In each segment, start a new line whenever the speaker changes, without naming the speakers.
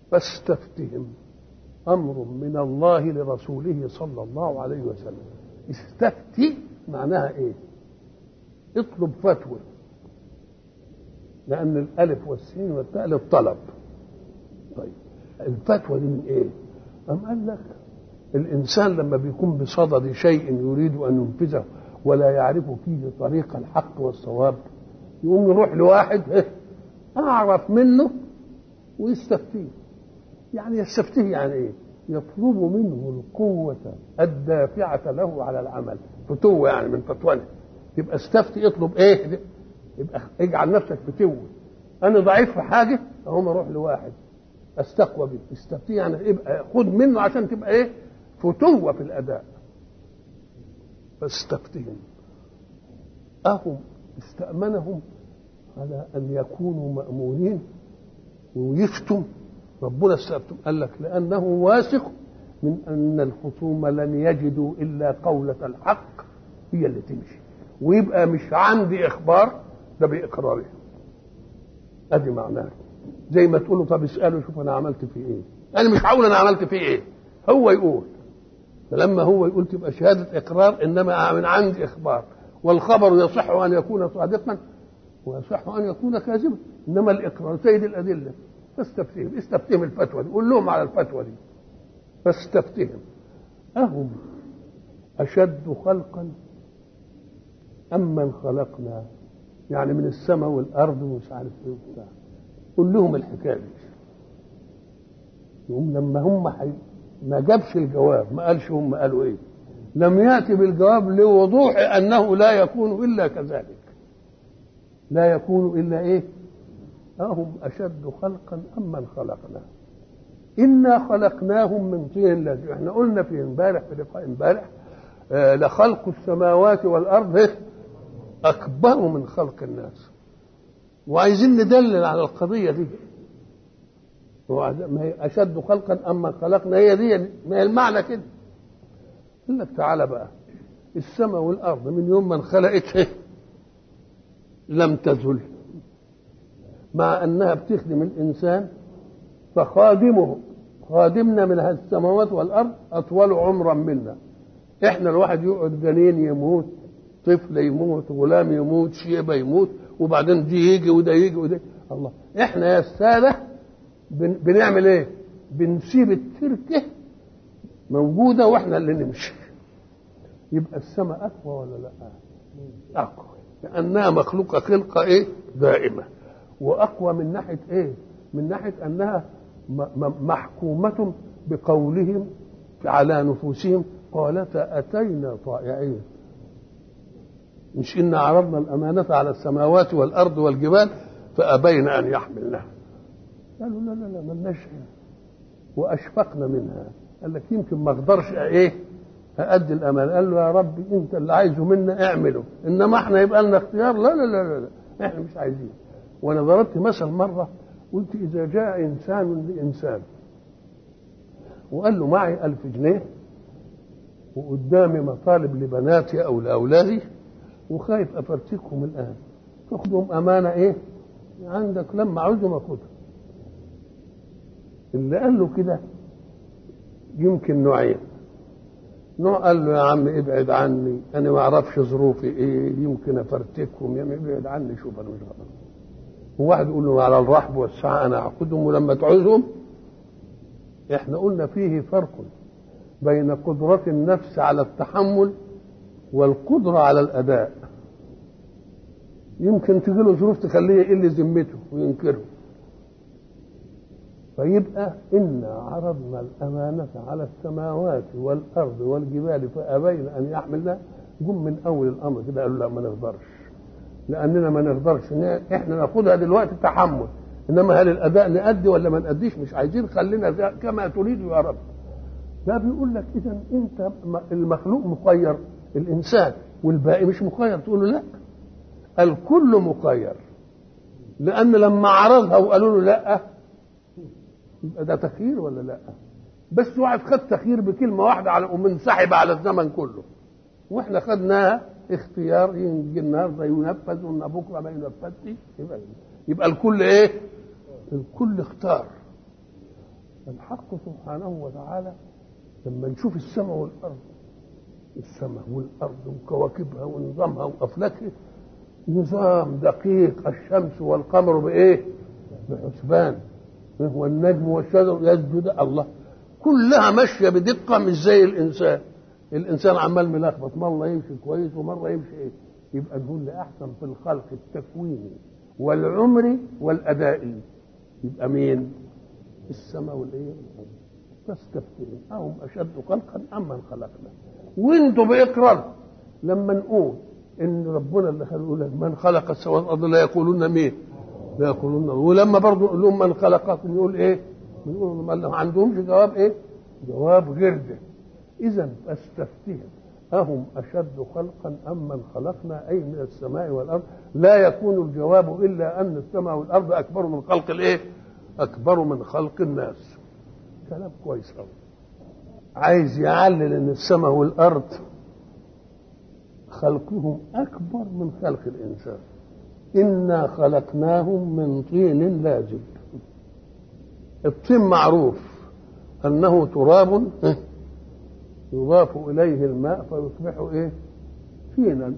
فاستفتهم امر من الله لرسوله صلى الله عليه وسلم استفتي معناها ايه اطلب فتوى لان الالف والسين والتاء للطلب طيب الفتوى دي من ايه ام قال لك الانسان لما بيكون بصدد شيء يريد ان ينفذه ولا يعرف فيه طريق الحق والصواب يقوم يروح لواحد اعرف منه ويستفتيه يعني يستفتيه يعني ايه يطلب منه القوة الدافعة له على العمل فتوة يعني من فتوانه يبقى استفتي اطلب ايه يبقى اجعل نفسك فتوة انا ضعيف في حاجة اقوم اروح لواحد استقوى به استفتيه يعني يبقى خد منه عشان تبقى ايه فتوة في الاداء فاستفتهم اهم استأمنهم على ان يكونوا مأمونين ويفتوا ربنا استفتم قال لك لأنه واثق من أن الخصوم لن يجدوا إلا قولة الحق هي اللي تمشي ويبقى مش عندي إخبار ده بإقراره أدي معناه زي ما تقول له طب اسأله شوف أنا عملت فيه إيه أنا مش هقول أنا عملت فيه إيه هو يقول فلما هو يقول تبقى شهادة إقرار إنما من عندي إخبار والخبر يصح أن يكون صادقا ويصح أن يكون كاذبا إنما الإقرار سيد الأدلة فاستفتهم استفتهم الفتوى دي قول لهم على الفتوى دي فاستفتهم أهم أشد خلقا أم من خلقنا يعني من السماء والأرض ومش عارف إيه وبتاع قول لهم الحكاية دي يقوم لما هم حي... ما جابش الجواب ما قالش هم قالوا إيه لم يأتي بالجواب لوضوح أنه لا يكون إلا كذلك لا يكون إلا إيه أهم أشد خلقا أم من خلقنا إنا خلقناهم من طين لازم احنا قلنا في امبارح في لقاء امبارح آه لخلق السماوات والأرض أكبر من خلق الناس وعايزين ندلل على القضية دي ما هي أشد خلقا أم من خلقنا هي دي ما هي المعنى كده يقول لك تعالى بقى السماء والأرض من يوم ما انخلقت لم تزل مع انها بتخدم الانسان فخادمه خادمنا من هذه السماوات والارض اطول عمرا منا احنا الواحد يقعد جنين يموت طفل يموت غلام يموت شيبه يموت وبعدين دي يجي وده يجي وده الله احنا يا الساده بن بنعمل ايه بنسيب التركه موجوده واحنا اللي نمشي يبقى السماء اقوى ولا لا اقوى لانها مخلوقه خلقه ايه دائمه واقوى من ناحيه ايه من ناحيه انها محكومه بقولهم على نفوسهم قالتا اتينا طائعين مش إن عرضنا الأمانة على السماوات والأرض والجبال فأبين أن يحملنها قالوا لا لا لا ملناش وأشفقنا منها قال لك يمكن ما أقدرش إيه أأدي الأمانة قال له يا ربي أنت اللي عايزه منا اعمله إنما إحنا يبقى لنا اختيار لا لا لا لا, لا. إحنا مش عايزين وأنا ضربت مثل مرة قلت إذا جاء إنسان لإنسان وقال له معي ألف جنيه وقدامي مطالب لبناتي أو لأولادي وخايف أفرتكهم الآن تاخدهم أمانة إيه عندك لما عاوزهم أخدهم اللي قال له كده يمكن نوعين نوع قال له يا عم ابعد عني انا ما اعرفش ظروفي ايه يمكن افرتكهم يا ابعد عني شوف انا مش غلط وواحد يقول له على الرحب والسعه انا اعقدهم ولما تعوزهم احنا قلنا فيه فرق بين قدرة النفس على التحمل والقدرة على الأداء يمكن تجي له ظروف تخليه يقل ذمته وينكره فيبقى إنا عرضنا الأمانة على السماوات والأرض والجبال فأبين أن يحملنا جم من أول الأمر كده قالوا لا ما نقدرش لأننا ما نقدرش إحنا ناخدها دلوقتي تحمل إنما هل الأداء نأدي ولا ما نأديش مش عايزين خلينا كما تريد يا رب ده بيقول لك إذا أنت المخلوق مخير الإنسان والباقي مش مخير تقول له لا الكل مخير لأن لما عرضها وقالوا له لا يبقى ده تخيير ولا لا بس واحد خد تخيير بكلمه واحده على ومنسحب على الزمن كله واحنا خدناها اختيار يجي النهارده ينفذ وان بكره ما ينفذش يبقى يبقى الكل ايه؟ الكل اختار الحق سبحانه وتعالى لما نشوف السماء والارض السماء والارض وكواكبها ونظامها وافلاكها نظام دقيق الشمس والقمر بايه؟ بحسبان والنجم والشجر يسجد الله كلها ماشيه بدقه مش زي الانسان الانسان عمال ملخبط مره يمشي كويس ومره يمشي ايه يبقى نقول لاحسن في الخلق التكويني والعمري والادائي يبقى مين السماء والايه تستفتهم اهم اشد خلقا ام من خلقنا وانتوا باقرار لما نقول ان ربنا اللي خلق يقول لك من خلق السماوات والارض لا يقولون مين لا يقولون ولما برضه يقول لهم من خلقكم يقول ايه يقول ما عندهمش جواب ايه جواب غير ده اذا فاستفتهم أهم أشد خلقا أم من خلقنا أي من السماء والأرض لا يكون الجواب إلا أن السماء والأرض أكبر من خلق الإيه؟ أكبر من خلق الناس كلام كويس أوي عايز يعلل أن السماء والأرض خلقهم أكبر من خلق الإنسان إنا خلقناهم من طين لازب الطين معروف أنه تراب يضاف إليه الماء فيصبح إيه طينا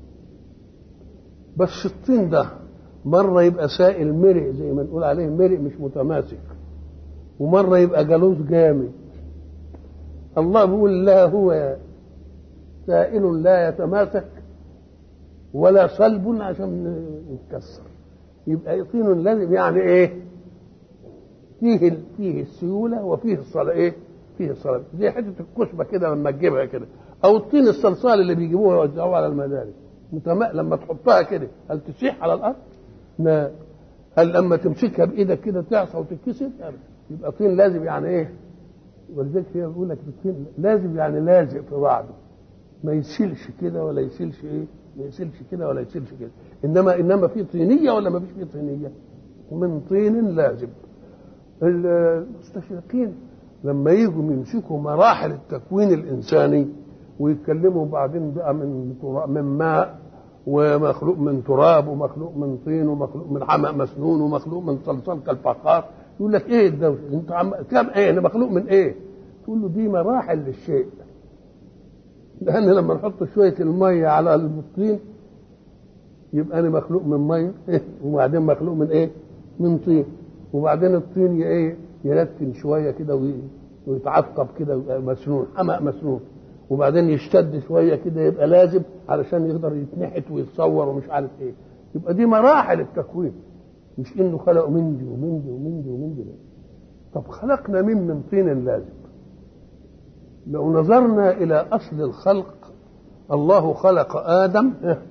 بس الطين ده مرة يبقى سائل مرئ زي ما نقول عليه مرئ مش متماسك ومرة يبقى جالوس جامد الله بيقول لا هو سائل لا يتماسك ولا صلب عشان يتكسر يبقى طين لازم يعني ايه فيه فيه السيوله وفيه الصلاه ايه فيه الصلاه زي حته الكشبه كده لما تجيبها كده او الطين الصلصال اللي بيجيبوه يوزعوه على المدارس متم... لما تحطها كده هل تسيح على الارض؟ لا هل لما تمسكها بايدك كده تعصى وتتكسر؟ يبقى طين لازم يعني ايه؟ ولذلك هي بيقول لك الطين لازم يعني لازق في بعضه ما يسيلش كده ولا يسيلش ايه؟ ما يسيلش كده ولا يسيلش كده انما انما في طينيه ولا ما فيش في طينيه؟ من طين لازم المستشرقين لما يجوا يمسكوا مراحل التكوين الانساني ويتكلموا بعدين بقى من من ماء ومخلوق من تراب ومخلوق من طين ومخلوق من حمأ مسنون ومخلوق من صلصال كالفخار يقول لك ايه الدوشه انت عم كم ايه انا مخلوق من ايه تقول له دي مراحل للشيء لان لما نحط شويه الميه على الطين يبقى انا مخلوق من ميه وبعدين مخلوق من ايه من طين وبعدين الطين ايه يلتن شويه كده ويتعقب كده ويبقى مسنون حمأ مسنون وبعدين يشتد شويه كده يبقى لازم علشان يقدر يتنحت ويتصور ومش عارف ايه يبقى دي مراحل التكوين مش انه خلق من دي ومن دي ومن دي ومن دي طب خلقنا من من طين لازم لو نظرنا الى اصل الخلق الله خلق ادم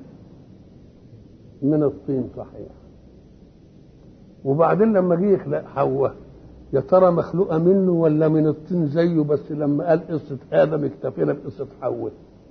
من الطين صحيح وبعدين لما جه يخلق حواء يا ترى مخلوقه منه ولا من الطين زيه بس لما قال قصه ادم اكتفينا بقصه حواء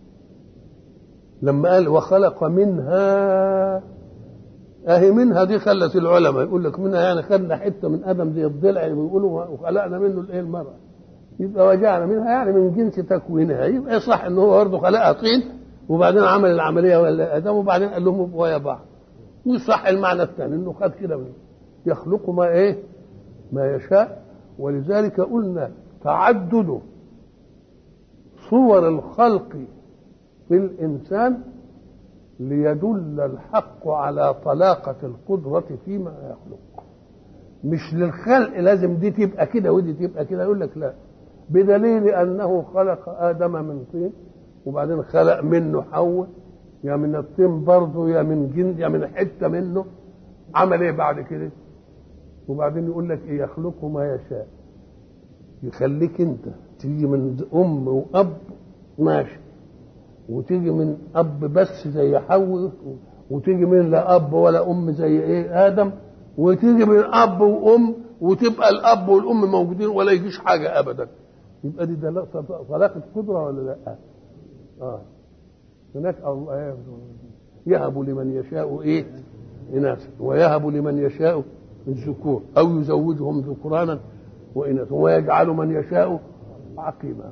لما قال وخلق منها اهي منها دي خلت العلماء يقول لك منها يعني خدنا حته من ادم زي الضلع بيقولوا وخلقنا منه الايه المراه يبقى وجعنا منها يعني من جنس تكوينها يبقى صح ان هو برضه خلقها طين وبعدين عمل العمليه ولا ادم وبعدين قال لهم ابقوا يا بعض وصح المعنى الثاني انه خد كده منه يخلق ما ايه ما يشاء ولذلك قلنا تعدد صور الخلق في الانسان ليدل الحق على طلاقة القدرة فيما يخلق مش للخلق لازم دي تبقى كده ودي تبقى كده يقول لك لا بدليل انه خلق ادم من طين وبعدين خلق منه حواء يا من الطين برضه يا من جلد يا من حته منه عمل ايه بعد كده وبعدين يقول لك ايه يخلق ما يشاء يخليك انت تيجي من ام واب ماشي وتيجي من اب بس زي حواء وتيجي من لا اب ولا ام زي ايه ادم وتيجي من اب وام وتبقى الاب والام موجودين ولا يجيش حاجه ابدا يبقى دي طلاقه قدره ولا لا؟ اه هناك الله يهب لمن يشاء ايه؟ اناثا ويهب لمن يشاء الذكور او يزوجهم ذكرانا واناثا ويجعل من يشاء عقيما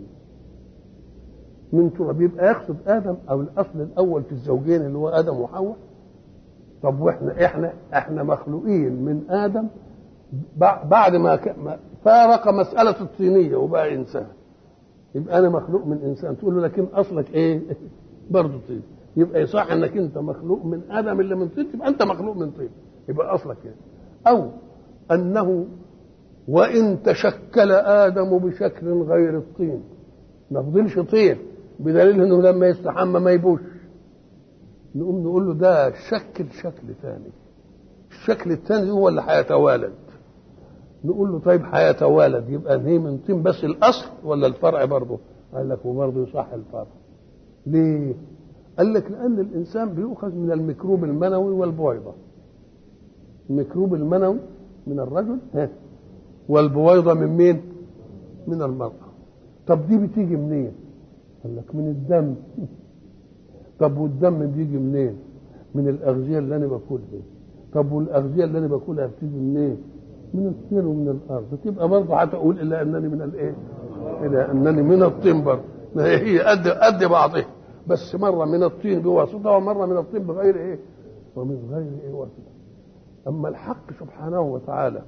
من تراب يبقى يقصد ادم او الاصل الاول في الزوجين اللي هو ادم وحواء طب واحنا احنا احنا مخلوقين من ادم بعد ما فارق مسألة الطينية وبقى إنسان يبقى أنا مخلوق من إنسان تقول له لكن أصلك إيه؟ برضه طين يبقى يصح إنك أنت مخلوق من آدم اللي من طين تبقى أنت مخلوق من طين يبقى أصلك يعني أو أنه وإن تشكل آدم بشكل غير الطين ما فضلش طين بدليل انه لما يستحمى ما يبوش نقوم نقول له ده شكل شكل ثاني الشكل الثاني هو اللي هيتوالد نقول له طيب هيتوالد يبقى هي من طين بس الاصل ولا الفرع برضه قال لك وبرضه يصح الفرع ليه قال لك لان الانسان بيؤخذ من الميكروب المنوي والبويضه الميكروب المنوي من الرجل ها والبويضه من مين من المراه طب دي بتيجي منين قال لك من الدم طب والدم بيجي منين من الاغذيه اللي انا باكلها طب والاغذيه اللي انا باكلها بتيجي منين من الطين ومن الارض تبقى برضه هتقول الا انني من الايه الى انني من الطين برضه هي قد قد بعضها بس مره من الطين بواسطه ومره من الطين بغير ايه ومن غير ايه واسطه اما الحق سبحانه وتعالى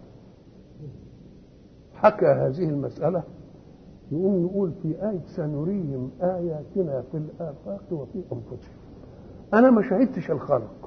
حكى هذه المساله يقوم يقول في آية سنريهم آياتنا في الآفاق وفي أنفسهم أنا ما شهدتش الخلق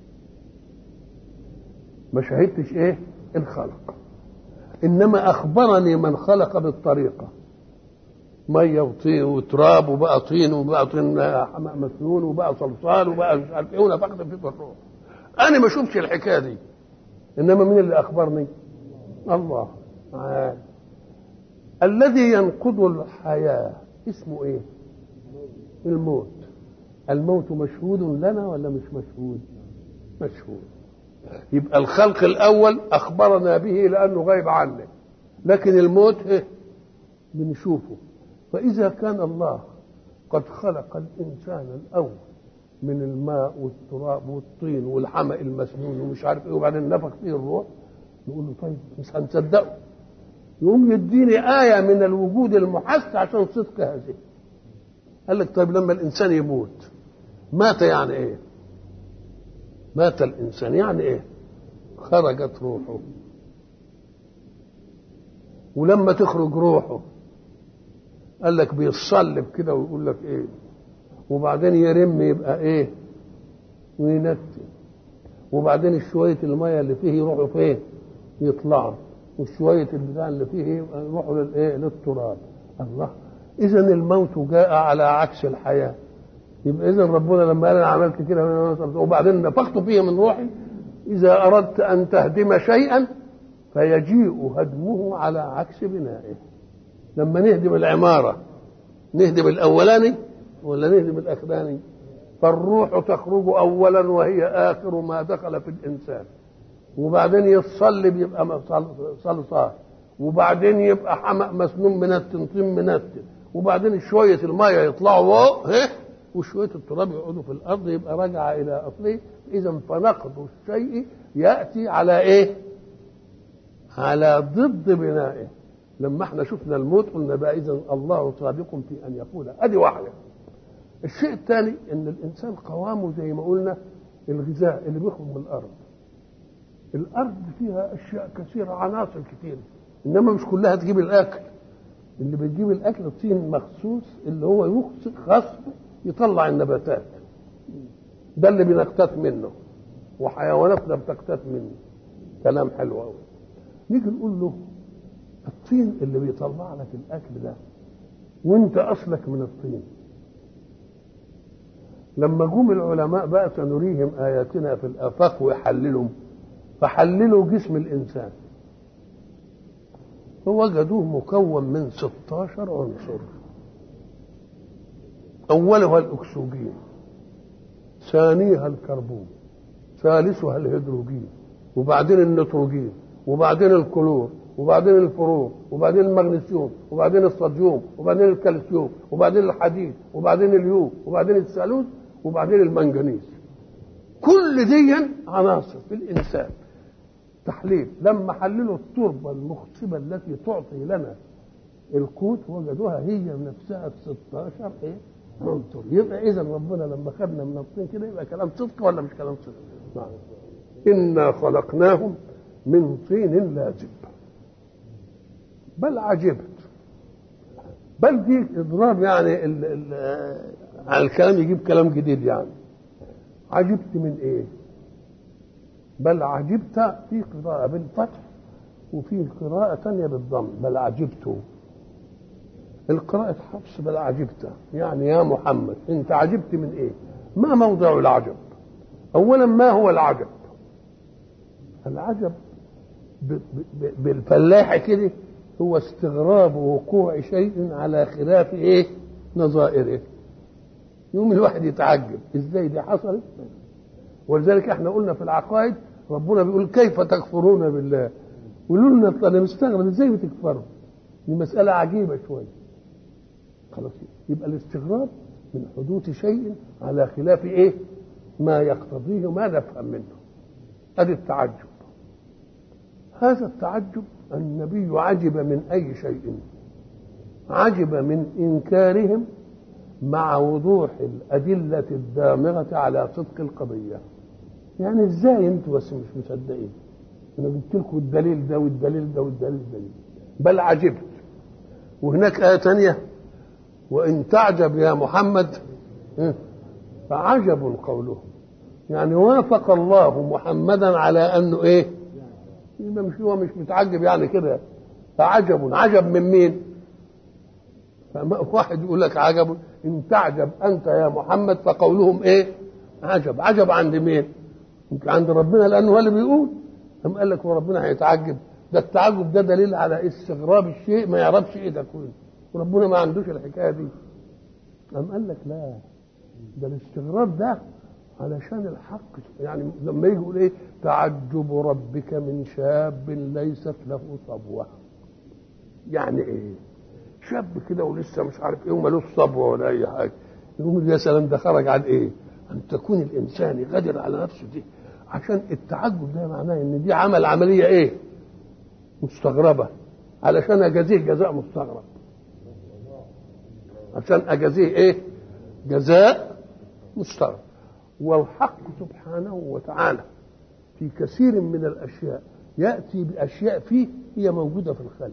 ما شهدتش إيه الخلق إنما أخبرني من خلق بالطريقة مية وطين وتراب وبقى طين وبقى طين حماء مسنون وبقى صلصال وبقى مش عارف ايه ونفخت فيه الروح انا ما شفتش الحكايه دي انما مين اللي اخبرني الله عاد. الذي ينقض الحياة اسمه ايه الموت الموت مشهود لنا ولا مش مشهود مشهود يبقى الخلق الاول اخبرنا به لانه غايب عنه لكن الموت ايه بنشوفه فاذا كان الله قد خلق الانسان الاول من الماء والتراب والطين والحمأ المسنون ومش عارف ايه وبعدين نفخ فيه الروح نقول له طيب مش هنصدقه يقوم يديني آية من الوجود المحس عشان صدق هذه قال لك طيب لما الإنسان يموت مات يعني إيه مات الإنسان يعني إيه خرجت روحه ولما تخرج روحه قال لك بيتصلب كده ويقول لك ايه وبعدين يرم يبقى ايه وينتن وبعدين شويه الميه اللي فيه يروحوا فين يطلعوا وشويه البتاع اللي فيه يروحوا للايه للتراب الله اذا الموت جاء على عكس الحياه يبقى اذا ربنا لما قال انا عملت كده وبعدين نفخت فيه من روحي اذا اردت ان تهدم شيئا فيجيء هدمه على عكس بنائه لما نهدم العماره نهدم الاولاني ولا نهدم الاخراني فالروح تخرج اولا وهي اخر ما دخل في الانسان وبعدين يتصلب يبقى صلصال وبعدين يبقى حمأ مسنون منتن طين منتن وبعدين شويه الميه يطلعوا فوق وشويه التراب يقعدوا في الارض يبقى رجع الى اصله اذا فنقض الشيء ياتي على ايه؟ على ضد بنائه لما احنا شفنا الموت قلنا بقى اذا الله سابق في ان يقول ادي واحده الشيء الثاني ان الانسان قوامه زي ما قلنا الغذاء اللي بيخرج من الارض الارض فيها اشياء كثيره عناصر كثيره انما مش كلها تجيب الاكل اللي بتجيب الاكل طين مخصوص اللي هو خصب يطلع النباتات ده اللي بنقتات منه وحيواناتنا بتقتات منه كلام حلو قوي نيجي نقول له الطين اللي بيطلع لك الاكل ده وانت اصلك من الطين لما جم العلماء بقى سنريهم اياتنا في الافاق ويحللهم فحللوا جسم الانسان فوجدوه مكون من 16 عنصر اولها الاكسجين ثانيها الكربون ثالثها الهيدروجين وبعدين النيتروجين وبعدين الكلور وبعدين الفلور وبعدين المغنيسيوم وبعدين الصوديوم وبعدين الكالسيوم وبعدين الحديد وبعدين اليود وبعدين الثالوث وبعدين المنجنيز كل دي عناصر في الانسان تحليل لما حللوا التربه المخصبه التي تعطي لنا القوت وجدوها هي نفسها ب 16 ايه عنصر يبقى اذا ربنا لما خدنا من الطين كده يبقى كلام صدق ولا مش كلام صدق؟ نعم انا خلقناهم من طين لازب بل عجبت بل دي اضراب يعني ال ال على الكلام يجيب كلام جديد يعني عجبت من ايه بل عجبت في قراءة بالفتح وفي قراءة تانية بالضم بل عجبت القراءة حفص بل عجبت يعني يا محمد انت عجبت من ايه ما موضع العجب اولا ما هو العجب العجب بالفلاحة كده هو استغراب وقوع شيء على خلاف ايه نظائره يوم الواحد يتعجب ازاي دي حصلت ولذلك احنا قلنا في العقائد ربنا بيقول كيف تكفرون بالله قولوا لنا انا مستغرب ازاي بتكفروا دي مسألة عجيبة شوية خلاص يبقى الاستغراب من حدوث شيء على خلاف ايه ما يقتضيه ما نفهم منه ادي التعجب هذا التعجب النبي عجب من اي شيء عجب من انكارهم مع وضوح الادله الدامغه على صدق القضيه يعني ازاي انتوا بس مش مصدقين انا جبت لكم الدليل ده والدليل ده والدليل ده بل عجبت وهناك ايه ثانيه وان تعجب يا محمد فعجب قولهم يعني وافق الله محمدا على انه ايه يبقى مش هو مش متعجب يعني كده فعجب عجب من مين واحد يقول لك عجب ان تعجب انت يا محمد فقولهم ايه عجب عجب عند مين يمكن عند ربنا لانه هو اللي بيقول أم قال لك هو ربنا هيتعجب ده التعجب ده دليل على استغراب الشيء ما يعرفش ايه ده كله وربنا ما عندوش الحكايه دي أم قال لك لا ده الاستغراب ده علشان الحق يعني لما يجي يقول ايه تعجب ربك من شاب ليست له صبوه يعني ايه شاب كده ولسه مش عارف ايه ومالوش صبوه ولا اي حاجه يقول يا سلام ده خرج عن ايه ان تكون الانسان يقدر على نفسه دي عشان التعجب ده معناه ان دي عمل عمليه ايه مستغربه علشان اجازيه جزاء مستغرب عشان اجازيه ايه جزاء مستغرب والحق سبحانه وتعالى في كثير من الاشياء ياتي باشياء فيه هي موجوده في الخلق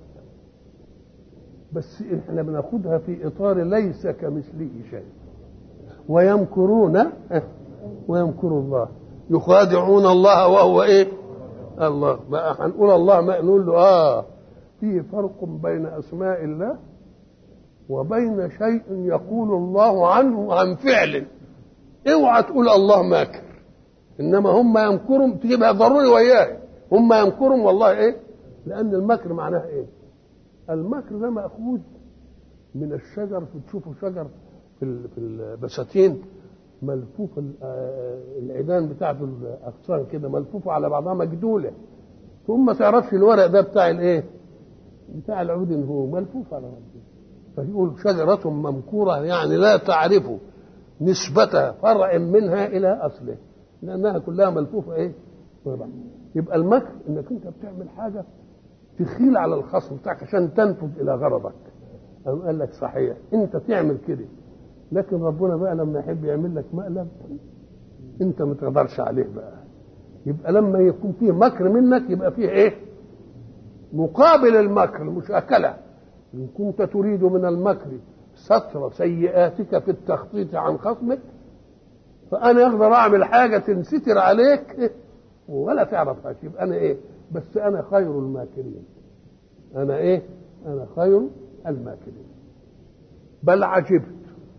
بس احنا بناخدها في اطار ليس كمثله شيء ويمكرون ويمكر الله يخادعون الله وهو ايه الله بقى هنقول الله ما نقول له اه في فرق بين اسماء الله وبين شيء يقول الله عنه عن فعل اوعى تقول الله ماكر انما هم يمكرهم تجيبها ضروري وياه هم يمكرهم والله ايه لان المكر معناها ايه المكر ده ماخوذ من الشجر تشوفوا شجر في في البساتين ملفوفه العيدان بتاعته الاغصان كده ملفوفه على بعضها مجدوله ثم ما تعرفش الورق ده بتاع الايه بتاع العود هو ملفوف على بعضه فيقول شجرة ممكورة يعني لا تعرف نسبة فرع منها إلى أصله لأنها كلها ملفوفة إيه؟ يبقى المكر إنك أنت بتعمل حاجة تخيل على الخصم بتاعك عشان تنفذ إلى غرضك قام قال لك صحيح أنت تعمل كده لكن ربنا بقى لما يحب يعمل لك مقلب أنت ما تقدرش عليه بقى يبقى لما يكون فيه مكر منك يبقى فيه إيه؟ مقابل المكر المشاكله إن كنت تريد من المكر ستر سيئاتك في التخطيط عن خصمك فأنا أقدر أعمل حاجة تنستر عليك ولا تعرفهاش يبقى أنا إيه بس أنا خير الماكرين أنا إيه أنا خير الماكرين بل عجبت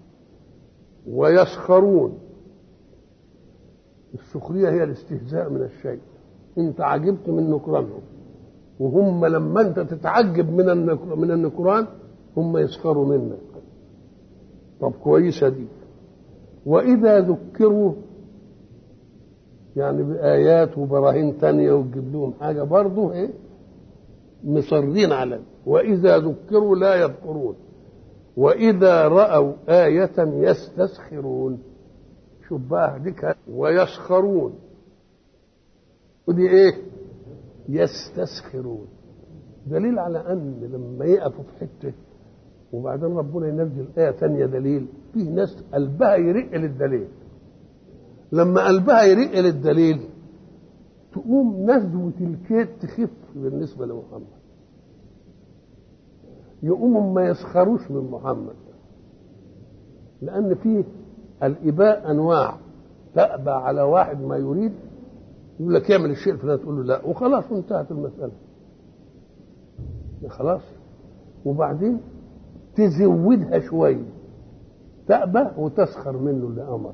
ويسخرون السخرية هي الاستهزاء من الشيء أنت عجبت من نكرانهم وهم لما انت تتعجب من النكر من النكران هم يسخروا منك طب كويسه دي واذا ذكروا يعني بآيات وبراهين تانية وتجيب لهم حاجة برضه إيه؟ مصرين على وإذا ذكروا لا يذكرون وإذا رأوا آية يستسخرون شوف بقى ديك ويسخرون ودي إيه؟ يستسخرون دليل على ان لما يقفوا في حته وبعدين ربنا ينزل ايه ثانيه دليل في ناس قلبها يرق للدليل لما قلبها يرق للدليل تقوم نزوة الكيد تخف بالنسبة لمحمد يقوموا ما يسخروش من محمد لأن فيه الإباء أنواع تأبى على واحد ما يريد يقول لك اعمل الشيء الفلاني تقول له لا وخلاص انتهت المسألة خلاص وبعدين تزودها شوية تأبى وتسخر منه اللي أمر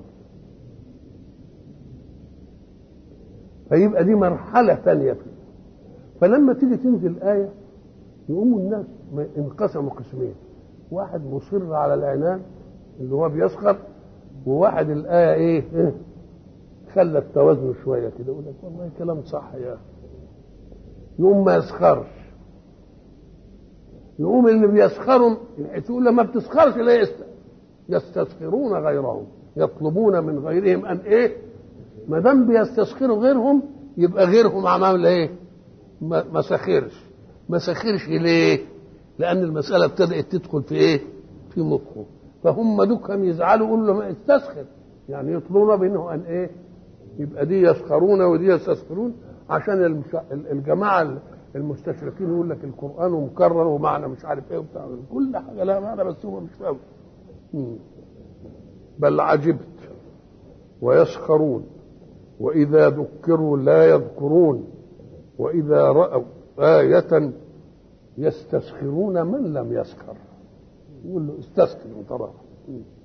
فيبقى دي مرحلة ثانية فيه فلما تيجي تنزل آية يقوموا الناس انقسموا قسمين واحد مصر على العنان اللي هو بيسخر وواحد الآية إيه, إيه؟ خلت توازنه شوية كده يقول لك والله كلام صح يا أخي يقوم ما يسخرش يقوم اللي بيسخرهم تقول له ما بتسخرش ليه يستسخرون غيرهم يطلبون من غيرهم ان ايه ما دام بيستسخروا غيرهم يبقى غيرهم عمل ايه ما ما سخرش ما سخرش ليه لان المساله ابتدات تدخل في ايه في مخه فهم دوكهم يزعلوا يقولوا له ما استسخر يعني يطلبون بانه ان ايه يبقى دي يسخرون ودي يستسخرون عشان المش... الجماعه المستشرقين يقول لك القران مكرر ومعنى مش عارف ايه وبتاع كل حاجه لها معنى بس هو مش فاهم بل عجبت ويسخرون واذا ذكروا لا يذكرون واذا راوا ايه يستسخرون من لم يسخر يقول له استسخر ترى